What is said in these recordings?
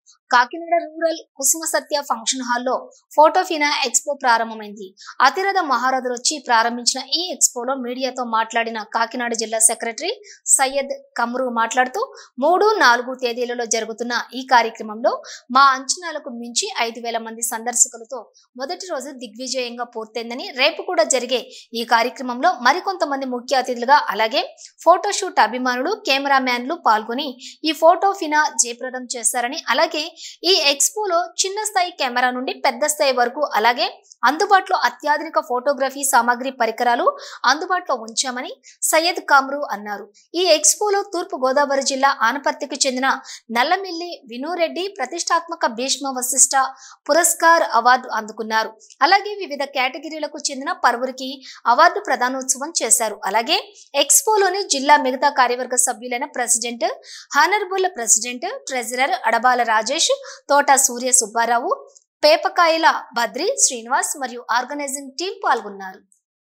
Kakinada rural Kusuma Satya function హాల్లో ఫోటోఫినా expo ప్రారంభమైంది అతిరథ మహారథులు వచ్చి ప్రారంభించిన ఈ ఎక్స్పోలో మీడియాతో మాట్లాడిన కాకినాడ జిల్లా సెక్రటరీ సయ్యద్ కమ్రు మాట్లాడుతూ మూడు నాలుగు తేదీలలో జరుగుతున్న ఈ కార్యక్రమంలో మా అంచనాలకు మించి ఐదు వేల మంది సందర్శకులతో మొదటి రోజు దిగ్విజయంగా పూర్తయిందని రేపు కూడా జరిగే ఈ కార్యక్రమంలో మరికొంతమంది ముఖ్య అతిథులుగా అలాగే ఫోటోషూట్ అభిమానులు కెమెరామ్యాన్లు పాల్గొని ఈ ఫోటో ఫినా జయప్రదం చేస్తారని అలాగే ఈ ఎక్స్పోలో చిన్న స్థాయి కెమెరా నుండి పెద్ద స్థాయి వరకు అలాగే అందుబాటులో అత్యాధునిక ఫోటోగ్రఫీ సామాగ్రి పరికరాలు అందుబాటులో ఉంచామని సయ్యద్ కామ్రు అన్నారు ఈ ఎక్స్పోలో తూర్పు గోదావరి జిల్లా ఆనపర్తికి చెందిన నల్లమిల్లి వినూరెడ్డి ప్రతిష్టాత్మక భీష్మ వశిష్ట పురస్కార్ అవార్డు అందుకున్నారు అలాగే వివిధ కేటగిరీలకు చెందిన పలువురికి అవార్డు ప్రదానోత్సవం చేశారు అలాగే ఎక్స్పోలోని జిల్లా మిగతా కార్యవర్గ సభ్యులైన president honourable president treasurer Adabala Rajesh Thota Surya Subbarao పేపకాయల Badri Srinivas మరియు ఆర్గనైజింగ్ టీం పాల్గొన్నారు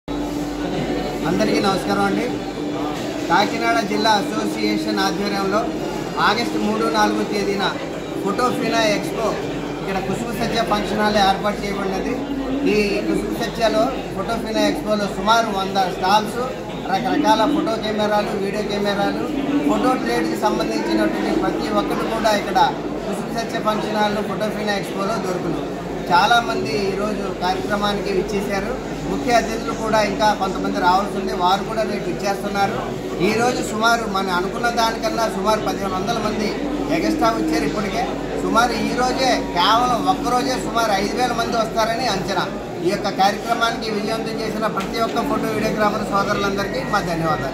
అందరికీ నమస్కారం అండి కాకినాడ జిల్లా అసోసియేషన్ ఆధ్వర్యంలో ఆగస్టు మూడు నాలుగు తేదీన ఫోటోఫినా ఎక్స్పో ఇక్కడ కుసుమ సత్య ఫంక్షన్ హాల్ ఏర్పాటు చేయబడినది ఈ కుసుమ సత్యలో ఫోటోఫినా ఎక్స్పోలో సుమారు వంద స్టాల్స్ రకరకాల ఫోటో కెమెరాలు వీడియో కెమెరాలు ఫోటో ట్రేడ్కి సంబంధించినటువంటి ప్రతి ఒక్కటి కూడా ఇక్కడ కుసుమ సత్య ఫంక్షన్ హాల్లో ఫోటోఫినా ఎక్స్పోలో దొరుకును చాలామంది ఈరోజు కార్యక్రమానికి ఇచ్చేశారు ముఖ్య అతిథులు కూడా ఇంకా కొంతమంది రావాల్సి ఉంది వారు కూడా రేపు ఇచ్చేస్తున్నారు ఈరోజు సుమారు మనం అనుకున్న దానికన్నా సుమారు పదిహేను వందల మంది ఎగస్ట్రా వచ్చారు ఇప్పటికే సుమారు ఈ రోజే కేవలం ఒక్కరోజే సుమారు ఐదు వేల మంది వస్తారని అంచనా ఈ యొక్క కార్యక్రమానికి విజయవంతం చేసిన ప్రతి ఒక్క ఫోటో వీడియోగ్రాఫర్ సోదరులందరికీ మా ధన్యవాదాలు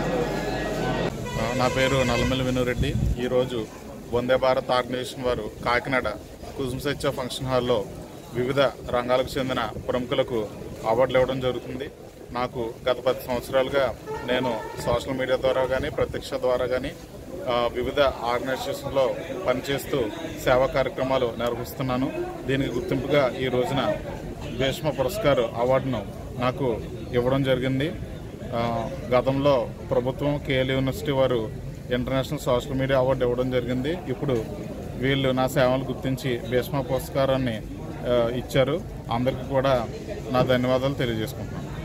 నా పేరు నల్లమల్లి వినురెడ్డి ఈరోజు వందే భారత్ ఆర్గనైజేషన్ వారు కాకినాడ కుసుమసత్య ఫంక్షన్ హాల్లో వివిధ రంగాలకు చెందిన ప్రముఖులకు అవార్డులు ఇవ్వడం జరుగుతుంది నాకు గత పది సంవత్సరాలుగా నేను సోషల్ మీడియా ద్వారా కానీ ప్రత్యక్ష ద్వారా కానీ వివిధ ఆర్గనైజేషన్లో పనిచేస్తూ సేవా కార్యక్రమాలు నిర్వహిస్తున్నాను దీనికి గుర్తింపుగా ఈ రోజున భీష్మ పురస్కార్ అవార్డును నాకు ఇవ్వడం జరిగింది ఆ, గతంలో ప్రభుత్వం కేఎల్ యూనివర్సిటీ వారు ఇంటర్నేషనల్ సోషల్ మీడియా అవార్డు ఇవ్వడం జరిగింది ఇప్పుడు వీళ్ళు నా సేవలు గుర్తించి భీష్మ పురస్కారాన్ని ఆ, ఇచ్చారు అందరికీ కూడా నా ధన్యవాదాలు తెలియజేసుకుంటున్నాను